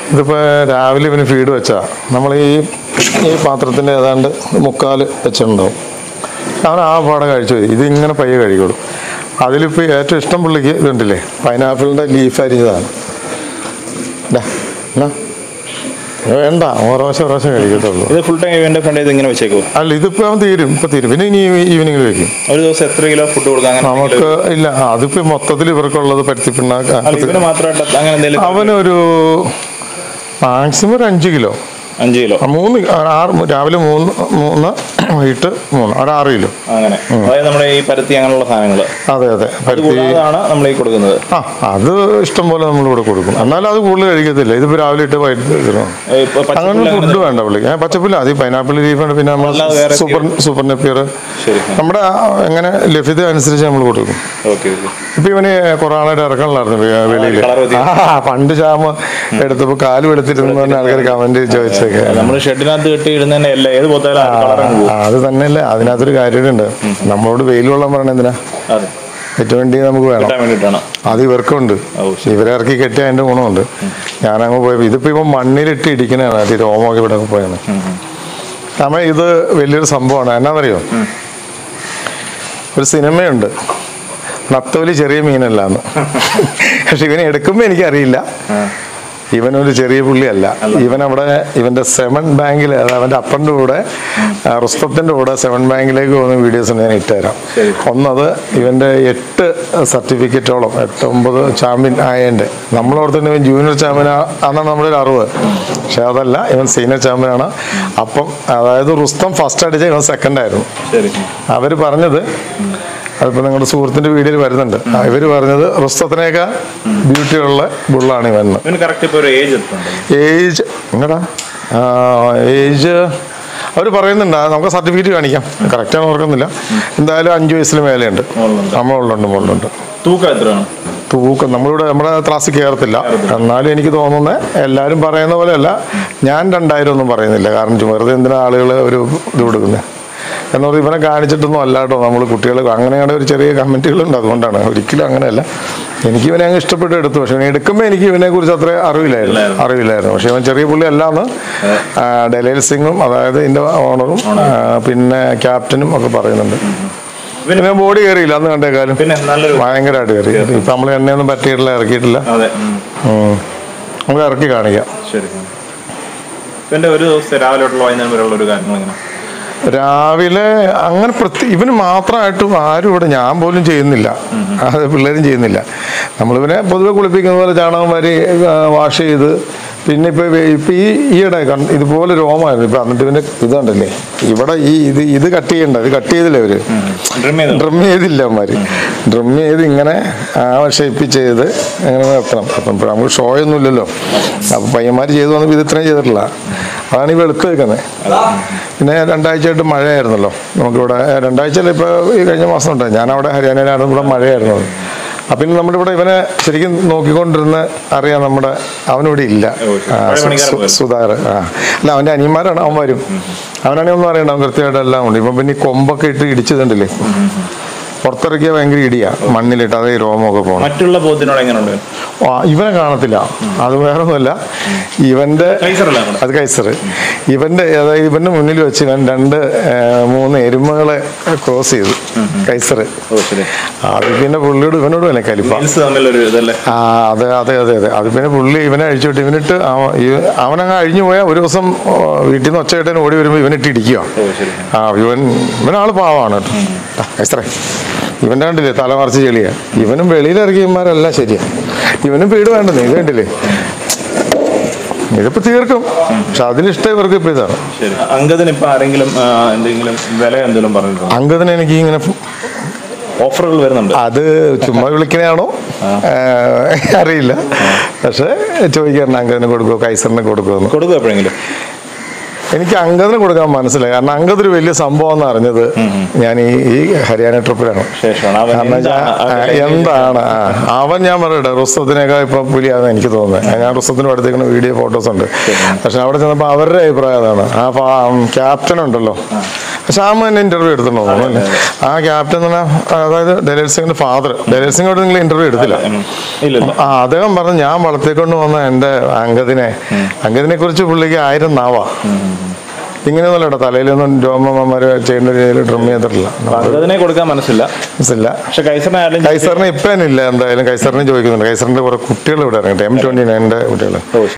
ഇതിപ്പോൾ രാവിലെ ഇവന് ഫീഡ് വെച്ചാ നമ്മൾ ഈ ഈ പാത്രത്തിൻ്റെ ഏതാണ്ട് മുക്കാൽ വെച്ചിട്ടുണ്ടാവും അവൻ ആ പാടെ കഴിച്ചു പോയി ഇതിങ്ങനെ പയ്യെ കഴിക്കുള്ളൂ അതിലിപ്പോൾ ഏറ്റവും ഇഷ്ടം പുള്ളിക്ക് ഇതുണ്ടല്ലേ പൈനാപ്പിളിൻ്റെ ലീഫ് അരിഞ്ഞതാണ് ദാ, എന്നാ? വേണ്ട ഓരോശം ഓരോശം കഴിക്കത്തുള്ളൂ ഇത് ഫുൾ ടൈം ഇവന്റെ ഫ്രണ്ട് ഇത് ഇങ്ങനെ വെച്ചേക്കോ അല്ല ഇതിപ്പോൾ അവൻ തീരും ഇപ്പം തീരും പിന്നെ ഇനി ഈവനിങ്ങിൽ വെക്കും ഒരു ദിവസം എത്ര കിലോ ഫുഡ് കൊടുക്കാം അങ്ങനെ നമുക്ക് ഇല്ല ആ, അതിപ്പോ മൊത്തത്തിൽ ഇവർക്കുള്ളത് പരുത്തിപ്പിണ്ണാക്ക അല്ല ഇവന് മാത്രമായിട്ട് അങ്ങനെ എന്തെങ്കിലും അവനൊരു മാക്സിമം ഒരു അഞ്ച് കിലോ അഞ്ച് കിലോ ആ, മൂന്ന് ആ, ആറ് രാവിലെ മൂന്ന് മൂന്ന് വൈകിട്ട് മൂന്ന് ഒരു ആറ് കിലോ അങ്ങനെ അതായത് നമ്മുടെ ഈ പരുത്തി അങ്ങനെയുള്ള സാധനങ്ങൾ അതെ അതെ അത് പരുത്തി കൂടാതാണ് നമ്മൾ ഈ കൊടുക്കുന്നത് ആ അത് ഇഷ്ടം പോലെ നമ്മളിവിടെ കൊടുക്കും എന്നാലും അത് കൂടുതൽ കഴിക്കത്തില്ല ഇതിപ്പോ രാവിലെ ഇട്ട് വൈകിട്ട് തരണം ഏ, ഇപ്പൊ അങ്ങനെ പച്ചപ്പുല്ല് അങ്ങനെ ഫുഡ് വേണ്ട പുള്ളി ഏ, പച്ചപ്പുല്ല അത് പൈനാപ്പിൾ ലീഫുണ്ട് പിന്നെ നമ്മൾ അല്ലാതെ വേറെ സൂപ്പർ സൂപ്പർ നെപ്പിയർ ശരി നമ്മുടെ ആ, എങ്ങനെ ലഭ്യത അനുസരിച്ച് നമ്മൾ കൊടുക്കും ഓക്കെ ഓക്കെ ഇപ്പൊ ഇവന് കുറെ ആളായിട്ട് ഇറക്കണില്ലായിരുന്നു വെളിയിൽ കളർ വ്യത്യാസം. ആ പണ്ട് ശ്യാമ എടുത്തപ്പോ കാല് വെളുത്തിരുന്നു പറഞ്ഞ ആൾക്കാർ കമന്റ് ചോദിച്ചൊക്കെ നമ്മൾ ഷെഡിനകത്ത് കെട്ടി ഇടുന്നതിന്റെ അല്ല ഏത് പോത്താലും കളർ അങ്ങ് പോകും ആ, അത് തന്നെയല്ലേ അതിനകത്തൊരു കാര്യമുണ്ട് നമ്മളോട് വെയിൽ കൊള്ളാൻ പറയണ എന്തിനാ അതെ ഏറ്റവും വേണ്ടി നമുക്ക് വേണം കിട്ടാൻ വേണ്ടിയിട്ടാണ് അത് ഇവർക്കുണ്ട് ഓ, ഇവരെ ഇറക്കി കെട്ടിയ അതിന്റെ ഗുണമുണ്ട് ഞാനങ്ങ് പോയപ്പോ ഇതിപ്പോ ഇപ്പൊ മണ്ണിലിട്ട് ഇടിക്കണതാണ് അത് രോമൊക്കെ ഇവിടെ പോയാണ് കാരണം ഇത് വലിയൊരു സംഭവമാണ് എന്നാന്നറിയോ ഒരു സിനിമയുണ്ട് നത്തോലി ചെറിയ മീനല്ലാന്ന് പക്ഷെ ഇവനെ എടുക്കുമ്പോ എനിക്കറിയില്ല ഇവനൊരു ചെറിയ പുള്ളിയല്ല ഇവൻ അവിടെ ഇവന്റെ സെവൻ ബാങ്കിൽ അവന്റെ അപ്പൻ്റെ കൂടെ ആ, റുസ്തത്തിന്റെ കൂടെ സെവൻ ബാങ്കിലേക്ക് പോകുന്ന വീഡിയോസ് ഞാൻ ഇട്ടുതരാം ശരി. ഒന്നത് ഇവന്റെ എട്ട് സർട്ടിഫിക്കറ്റോളം എട്ട് ഒമ്പത് ചാമ്പ്യൻ ആയതിന്റെ നമ്മളോർത്തിന് ഇവൻ ജൂനിയർ ചാമ്പ്യൻ അന്നാണ് നമ്മുടെ ഒരു അറിവ് പക്ഷെ അതല്ല ഇവൻ സീനിയർ ചാമ്പ്യൻ ആണ് അപ്പം അതായത് റുസ്തം ഫസ്റ്റ് അടിച്ച ഇവൻ സെക്കൻഡ് ആയിരുന്നു ശരി അവർ പറഞ്ഞത് അതിപ്പോൾ നിങ്ങളുടെ സുഹൃത്തിന്റെ വീഡിയോയിൽ വരുന്നുണ്ട് ഇവർ പറഞ്ഞത് റുസ്തത്തിനേക്കാൾ ബ്യൂട്ടിയുള്ള ബുള്ളാണ് ഇവൻ ഇവന് കറക്റ്റ് ഇപ്പൊ ഒരു ഏജ് എത്തുന്നുണ്ട് ഏജ് എന്നടാ ഏജ് അവർ പറയുന്നുണ്ട് അത് നമുക്ക് സർട്ടിഫിക്കറ്റ് കാണിക്കാം കറക്റ്റാണ് ഓർക്കുന്നില്ല എന്തായാലും അഞ്ച് വയസ്സിന് മേലെയുണ്ട് മുകളിലുണ്ട്. നമ്മളുണ്ട് മുകളിലുണ്ട് തൂക്കം എത്രയാണ് തൂക്കം നമ്മളിവിടെ നമ്മുടെ ക്ലാസ്സിൽ കയറത്തില്ല എന്നാലും എനിക്ക് തോന്നുന്നത് എല്ലാവരും പറയുന്ന പോലെയല്ല ഞാൻ രണ്ടായിരം ഒന്നും പറയുന്നില്ല കാരണം ചുമ്മാ വെറുതെ എന്തിനാ ആളുകൾ ഒരു ഇത് കൊടുക്കുന്നത് എന്ന് പറഞ്ഞാൽ ഇവനെ കാണിച്ചിട്ടൊന്നും അല്ലാട്ടോ നമ്മൾ കുട്ടികൾ അങ്ങനെയാണ് ഒരു ചെറിയ കമൻറ്റുകളുണ്ട് അതുകൊണ്ടാണ് ഒരിക്കലും അങ്ങനെയല്ല എനിക്ക് ഇവനെ അങ്ങ് ഇഷ്ടപ്പെട്ട് എടുത്തു പക്ഷെ ഇവനെ എടുക്കുമ്പോൾ എനിക്ക് ഇവനെ കുറിച്ച് അത്ര അറിവില്ലായിരുന്നു ഇല്ലായിരുന്നു. അറിവില്ലായിരുന്നു പക്ഷെ ഇവൻ ചെറിയ പുള്ളി അല്ലാന്ന് ഡെലൈൽ സിംഗും അതായത് ഇതിന്റെ ഓണറും ആ, പിന്നെ ക്യാപ്റ്റനും ഒക്കെ പറയുന്നുണ്ട് പിന്നെ ബോഡി കയറിയില്ല അന്ന് കണ്ടേക്കാലും പിന്നെ നല്ലൊരു ഭയങ്കരമായിട്ട് കയറി ഇപ്പൊ നമ്മൾ എണ്ണയൊന്നും പറ്റിയിട്ടില്ല ഇറക്കിയിട്ടില്ല അതെ ഉം. ഉം. നമുക്ക് ഇറക്കി കാണിക്കാം ശരി ഇവന്റെ ഒരു ദിവസത്തെ രാവിലെ തൊട്ടുള്ള വൈകുന്നേരം വരെയുള്ള ഒരു കാര്യങ്ങൾ ഇങ്ങനെ രാവിലെ അങ്ങനെ പ്രത്യേക ഇവന് മാത്രമായിട്ടും ആരും ഇവിടെ ഞാൻ പോലും ചെയ്യുന്നില്ല അത് പിള്ളേരും ചെയ്യുന്നില്ല നമ്മളിവനെ പൊതുവെ കുളിപ്പിക്കുന്ന പോലെ ചാണകം വരി വാഷ് ചെയ്ത് പിന്നെ ഇപ്പൊ ഇവ- ഇപ്പൊ ഈ ഈയിടെ കണ്ട് ഇതുപോലെ രോമായിരുന്നു ഇപ്പൊ എന്നിട്ട് ഇവന്റെ ഇത് കണ്ടല്ലേ ഇവിടെ ഈ ഇത് ഇത് കട്ട് ചെയ്യണ്ട ഇത് കട്ട് ചെയ്തില്ല ഇവര് ഡ്രിം ചെയ്ത് ഡ്രം ചെയ്തില്ല അവന്മാര് ഡ്രം ചെയ്ത് ഇങ്ങനെ ആ ഷേപ്പ് ചെയ്ത് അങ്ങനെ നിർത്തണം അപ്പം ഇപ്പൊ നമുക്ക് ഷോ ഒന്നും ഇല്ലല്ലോ അപ്പൊ പയ്യന്മാർ ചെയ്തു വന്നപ്പോൾ ഇത് ഇത്രയും ചെയ്തിട്ടില്ല അതാണ് ഈ വെളുത്ത് വെക്കുന്നത് പിന്നെ രണ്ടാഴ്ചയായിട്ട് മഴയായിരുന്നല്ലോ നമുക്കിവിടെ രണ്ടാഴ്ചയല്ല ഇപ്പോൾ ഈ കഴിഞ്ഞ മാസം ഉണ്ടായി ഞാൻ അവിടെ ഹരിയാനയിലാണ് ഇവിടെ മഴയായിരുന്നു അപ്പം പിന്നെ നമ്മുടെ ഇവിടെ ഇവനെ ശരിക്കും നോക്കിക്കൊണ്ടിരുന്ന് അറിയാം നമ്മുടെ അവനിവിടെ ഇല്ല ഓ, ശരി. ആ, പഴയ സു- പണിക്കാരൻ സു- പോയത്. സുധാകർ ആ അല്ല അവൻ്റെ അനിയന്മാരാണ് അവൻ വരും അവനാണെങ്കിൽ ഒന്നും അറിയണ്ട അവൻ കൃത്യമായിട്ട് എല്ലാം ഉണ്ട് ഇപ്പം പിന്നെ ഈ കൊമ്പൊക്കെ ഇട്ട് ഇടിച്ചതുണ്ടല്ലേ പുറത്തിറക്കിയ ഭയങ്കര ഇടിയാ മണ്ണിലിട്ട് അതേ രോമമൊക്കെ പോകണം മറ്റുള്ള പോത്തിനോട് എങ്ങനെയുണ്ട് ആ, ഇവനെ കാണത്തില്ല അത് വേറെ ഒന്നുമല്ല ഇവന്റെ കൈസറല്ല നമ്മുടെ അത് കൈസർ ഇവന്റെ അതായത് ഇവന്റെ മുന്നിൽ വെച്ച് ഇവൻ രണ്ട് ഏ, മൂന്ന് എരുമകളെ ക്രോസ് ചെയ്തു കൈസർ ഓ ശരി അത് പിന്നെ പുള്ളിയോട് ഇവനോട് തന്നെ കലിപ്പ മീൽസ് തമ്മിലൊരു ഇതല്ലേ ആ അതെ അതെ അതെ അതെ അത് പിന്നെ പുള്ളി ഇവനെ അഴിച്ചുവിട്ട് ഇവനിട്ട് അവ- ഈ- അവനങ്ങ് അഴിഞ്ഞു പോയാൽ ഒരു ദിവസം ഓ, വീട്ടിൽ നിന്ന് ഒച്ചയായിട്ടൻ ഓടി വരുമ്പോൾ ഇവനിട്ട് ഇടിക്കുക ഓ ശരി ആ ഇവൻ ഇവനാള് പാവാണ് കേട്ടോ ആ, എസ്ത്രേ ഇവന്റെ കണ്ടില്ലേ തല മറിച്ച് ചെളിയാ ഇവനും വെളിയിലിറങ്ങിയന്മാരല്ല ശരിയാ ഇവനും വീട് വേണ്ടെന്നേ ഇത് കണ്ടില്ലേ ഇതിപ്പോ തീർക്കും പക്ഷെ അതിലിഷ്ടം ഇവർക്ക് ഇപ്പൊ ഇതാണ് ശരി അങ്കദിന് ഇപ്പൊ ആരെങ്കിലും ആ, എന്തെങ്കിലും വില എന്തെങ്കിലും പറഞ്ഞിട്ടുണ്ടോ അങ്കദിന് എനിക്ക് ഇങ്ങനെ ഓഫറുകൾ വരുന്നുണ്ട് അത് ചുമ്മാ വിളിക്കണയാണോ അറിയില്ല പക്ഷെ ചോദിക്കാറുണ്ട് അങ്കദിന് കൊടുക്കുമോ കൈസറിന് കൊടുക്കുമെന്ന് കൊടുക്കും എപ്പോഴെങ്കിലും എനിക്ക് അങ്കദിന് കൊടുക്കാൻ മനസ്സിലായി കാരണം അങ്കദ് ഒരു വലിയ സംഭവം എന്ന് അറിഞ്ഞത് ഞാൻ ഈ ഈ ഹരിയാന ട്രിപ്പിലാണ് ശേഷമാണ് അവൻ കാരണം എന്താണ് ഞാൻ- ആ ആ, വില എന്താണ് ആ, അവൻ ഞാൻ പറയട്ടെ റുസ്തത്തിനേക്കാൾ ഇപ്പൊ പുലിയാണെന്ന് എനിക്ക് തോന്നുന്നത് ഞാൻ റുസ്തത്തിന് അടുത്തേക്കുന്ന വീഡിയോ ഫോട്ടോസ് ഉണ്ട് പക്ഷെ അവിടെ ചെന്നപ്പോൾ അവരുടെ അഭിപ്രായം അതാണ് ആ ക്യാപ്റ്റൻ ഉണ്ടല്ലോ ശ്യാം തന്നെ ഇന്റർവ്യൂ എടുത്തിട്ടുണ്ടോ തോന്നുന്നു അല്ലേ? ആ ക്യാപ്റ്റൻ എന്ന് പറഞ്ഞാൽ അതായത് ഡെലൽ സിംഗിന്റെ ഫാദർ ഡെലൽ സിംഗോട് നിങ്ങൾ ഇന്റർവ്യൂ എടുത്തില്ല ഉം. ഇല്ലില്ല ആ അദ്ദേഹം പറഞ്ഞു ഞാൻ വളർത്തിക്കൊണ്ട് വന്ന എൻ്റെ അങ്കദിനെ അങ്കദിനെ കുറിച്ച് പുള്ളിക്ക് ആയിരം നാവാ ഇങ്ങനെയൊന്നുമല്ല കേട്ടോ തലയിലൊന്നും രോമന്മാര് ചെയ്യുന്ന രീതിയിൽ ഡ്രം ചെയ്തിട്ടില്ല അതിനെ കൊടുക്കാൻ മനസ്സില്ല മനസ്സില്ല പക്ഷെ കൈസറിനെ ആയാലും കൈസറിന് ഇപ്പം ഇല്ല എന്തായാലും കൈസറിന് ചോദിക്കുന്നുണ്ട് കൈസറിന്റെ കുറെ കുട്ടികൾ ഇവിടെ ഇറങ്ങട്ടെ എം ട്വന്റി നയൻ്റെ കുട്ടികൾ ഓ